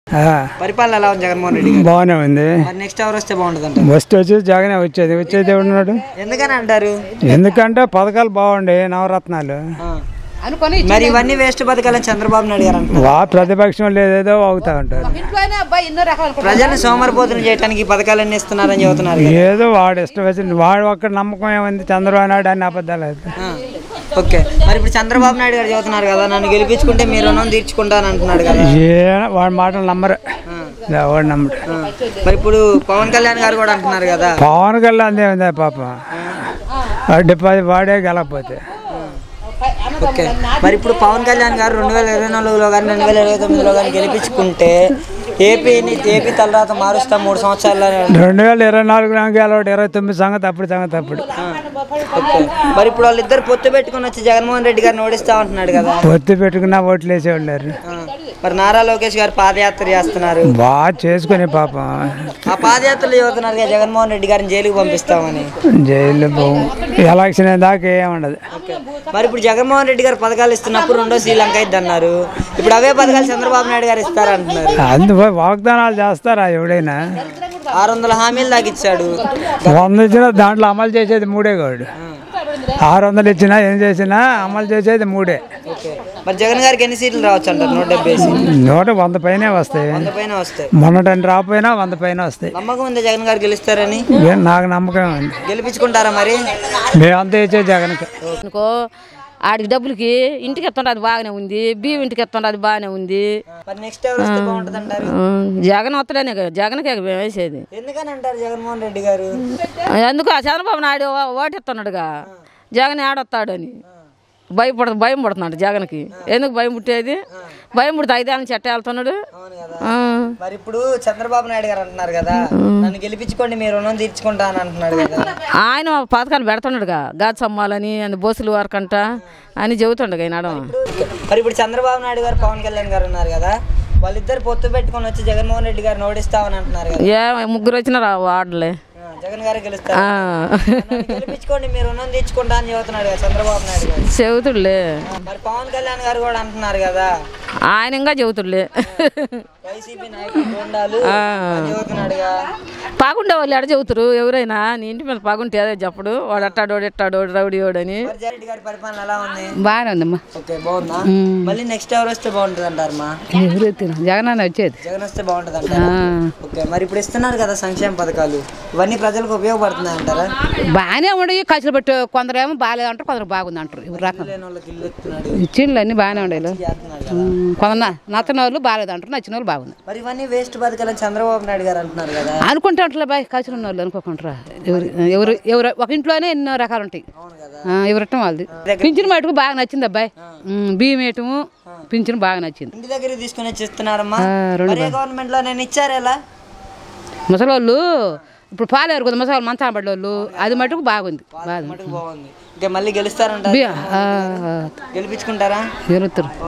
ఆ, పరిపాలన ఎలా ఉంది జగన్మోహన్ రెడ్డి గారు బాగానే ఉంది మరి నెక్స్ట్ ఎవరు వస్తే బాగుంటుంది అంటారు వస్తే వచ్చేది జగనే వచ్చేది వచ్చేది ఉన్నాడు ఎందుకని అంటారు ఎందుకంటే పథకాలు బాగుండే నవరత్నాలు ఆ. మరి ఇవన్నీ వేస్ట్ బతకాలని చంద్రబాబు నాయుడు గారు అంటున్నారు వా ప్రతిపక్షం లేదేదో అవుతా ఉంటారు ప్రజల్ని సోమరిపోతులు చేయడానికి ఈ పథకాలన్నీ ఇస్తున్నారని చెబుతున్నారు కదా. ఏదో వాడు ఇష్టం వచ్చింది వాడు ఒక్క నమ్మకం ఏముంది చంద్రబాబు నాయుడు అని అబద్ధాలు అయితే ఆ. ఓకే మరి ఇప్పుడు చంద్రబాబు నాయుడు గారు చెబుతున్నారు కదా నన్ను గెలిపించుకుంటే మీ రుణం తీర్చుకుంటాను అంటున్నాడు కదా ఏ వాడి మాటలు నమ్మరు వాడు నమ్మడు ఆ. మరి ఇప్పుడు పవన్ కళ్యాణ్ గారు కూడా అంటున్నారు కదా పవన్ కళ్యాణ్ ఏముంది పాపం డిపాజిట్ వాడే గెలకపోతే ఓకే మరి ఇప్పుడు పవన్ కళ్యాణ్ గారు రెండు వేల ఇరవై నాలుగులో కానీ రెండు వేల ఇరవై తొమ్మిదిలో కానీ గెలిపించుకుంటే ఏపీని ఏపీ తలరాత మారుస్తా మూడు సంవత్సరాల రెండు వేల ఇరవై నాలుగు నాకు గెలవాడు ఇరవై తొమ్మిది సంగతి అప్పుడు సంగతి అప్పుడు ఓకే మరి ఇప్పుడు వాళ్ళిద్దరు పొత్తు పెట్టుకుని వచ్చి జగన్మోహన్ రెడ్డి గారిని ఓడిస్తా ఉంటున్నాడు కదా పొత్తు పెట్టుకున్నా ఓట్లు వేసేవాళ్ళు ఆ. మరి నారా లోకేష్ గారు పాదయాత్ర చేస్తున్నారు బాగా చేసుకుని పాపం ఆ పాదయాత్రలు చదువుతున్నారు కదా జగన్మోహన్ రెడ్డి గారిని జైలుకి పంపిస్తామని జైలు పోవు ఎలక్షన్ దాకా ఏముండదు ఓకే. మరి ఇప్పుడు జగన్మోహన్ రెడ్డి గారు పథకాలు ఇస్తున్నప్పుడు రెండో శ్రీలంక ఇద్ది అన్నారు ఇప్పుడు అవే పథకాలు చంద్రబాబు నాయుడు గారు ఇస్తారంటున్నారు అందు వాగ్దానాలు చేస్తారా ఎవడైనా ఆరు వందల హామీలు దాకా ఇచ్చాడు వంద ఇచ్చినా దాంట్లో అమలు చేసేది మూడే కాడు ఆరు వందలు ఇచ్చినా ఏం చేసినా అమలు చేసేది మూడే ఓకే మరి జగన్ గారికి ఎన్ని సీట్లు రావచ్చు అంటారు నూట డెబ్బై సీట్లు నూట వంద పైనే వస్తాయి వంద పైన వస్తాయి మొన్నటని రాకపోయినా వంద పైన వస్తాయి నమ్మకం ఉంది జగన్ గారు గెలుస్తారని ఏ- నాకు నమ్మకం ఉంది గెలిపించుకుంటారా మరి మేమంతా ఇచ్చే జగన్కి అనుకో ఆడికి డబ్బులకి ఇంటికి ఎత్తుండే అది బాగానే ఉంది బియ్యం ఇంటికి ఎత్తుండే అది బాగానే ఉంది మరి నెక్స్ట్ ఎవరు వస్తే బాగుంటుంది అంటారు ఆ, జగన్ వత్తలేనే కదా జగన్కే మేము వేసేది ఎందుకని అంటారు జగన్మోహన్ రెడ్డి గారు ఎందుకు ఆ చంద్రబాబు నాయుడు ఓటెత్తున్నాడుగా జగన్ ఆడొస్తాడు అని భయపడ భయం పడుతున్నాడు జగన్కి ఎందుకు భయం పుట్టేది భయం పుడితే ఐదేళ్ళ చెట్ట వెళ్తున్నాడు అవును కదా ఆ, మరి ఇప్పుడు చంద్రబాబు నాయుడు గారు అంటున్నారు కదా నన్ను గెలిపించుకోండి మీ రుణం తీర్చుకుంటా అని అంటున్నాడు కదా ఆయన పథకాలు పెడుతున్నాడుగా గాజు అమ్మాలని అని బస్సులు వరకంట అని చెబుతుండగా ఈనాడు మరి ఇప్పుడు చంద్రబాబు నాయుడు గారు పవన్ కళ్యాణ్ గారు ఉన్నారు కదా వాళ్ళిద్దరు పొత్తు పెట్టుకొని వచ్చి జగన్మోహన్ రెడ్డి గారిని ఓడిస్తామని అంటున్నారు కదా ఏ ముగ్గురు వచ్చినా రా వాడలే ఆ, జగన్ గారు గెలుస్తారు ఆ, నన్ను గెలిపించుకోండి మీ రుణం తీర్చుకుంటా అని చెబుతున్నాడు కదా చంద్రబాబు నాయుడు గారు చెబుతుడులే మరి పవన్ కళ్యాణ్ గారు కూడా అంటున్నారు కదా ఆయన ఇంకా చెబుతుడులే వైసీపీ నాయకులు గోండాలు అని చెబుతున్నాడుగా బాగుండే వాళ్ళు ఎడ చెబుతారు ఎవరైనా నీ ఇంటి మీద బాగుంటే అదే చెప్పడు వాడు అట్టాడోడు ఎట్టాడోడు రౌడీయోడు అని మరి జగన్ రెడ్డి గారి పరిపాలన ఎలా ఉంది బాగానే ఉందమ్మా ఓకే బాగుందా మళ్ళీ నెక్స్ట్ ఎవరు వస్తే బాగుంటుంది అంటారు మా ఎవరు ఎత్తిన జగన్ అన్న వచ్చేది జగన్ వస్తే బాగుంటుంది అంటారా ఓకే మరి ఇప్పుడు ఇస్తున్నారు కదా సంక్షేమ పథకాలు ఇవన్నీ ప్రజలకు ఉపయోగపడుతున్నాయి అంటారా బాగానే ఉండవు ఖర్చులు పెట్టి కొందరేమో బాగాలేదు అంటారు కొందరు బాగుంది అంటారు ఇవి రకం లేని వాళ్ళకి ఇల్లు ఇస్తున్నాడు ఇచ్చిండ్లు అన్నీ బాగానే ఉండేవి చేస్తున్నాడు కదా. కొందరు న- నచ్చని వాళ్ళు బాగాలేదు అంటారు నచ్చిన వాళ్ళు బాగుంది మరి ఇవన్నీ వేస్ట్ పథకాలని చంద్రబాబు నాయుడు గారు అంటున్నారు కదా అనుకుంటే ఉంటారు బాయ్ ఖర్చులు ఉన్న వాళ్ళు అనుకోకుంటారా ఎవరు ఎవరు ఎవరు ఒక ఇంట్లోనే ఎన్నో రకాలు ఉంటాయి ఆ, ఎవరిటం వాళ్ళది పింఛన్ మటుకు బాగా నచ్చింది అబ్బాయి ఉమ్, బియ్యం వేయటము పింఛన్ బాగా నచ్చింది ఇంటి దగ్గర తీసుకుని వచ్చి ఇస్తున్నారమ్మా ఆ, రెండు మరి గవర్నమెంట్ లో నేను ఇచ్చారు ఎలా ముసలోళ్ళు ఇప్పుడు పాలేరు కదా ముసలి మంచాల పడ్డ వాళ్ళు అది మటుకు బాగుంది బాగా మటుకు బాగుంది ఇంకా మళ్ళీ గెలుస్తారంటారు బియ్యం గెలిపించుకుంటారా ఎరుతురు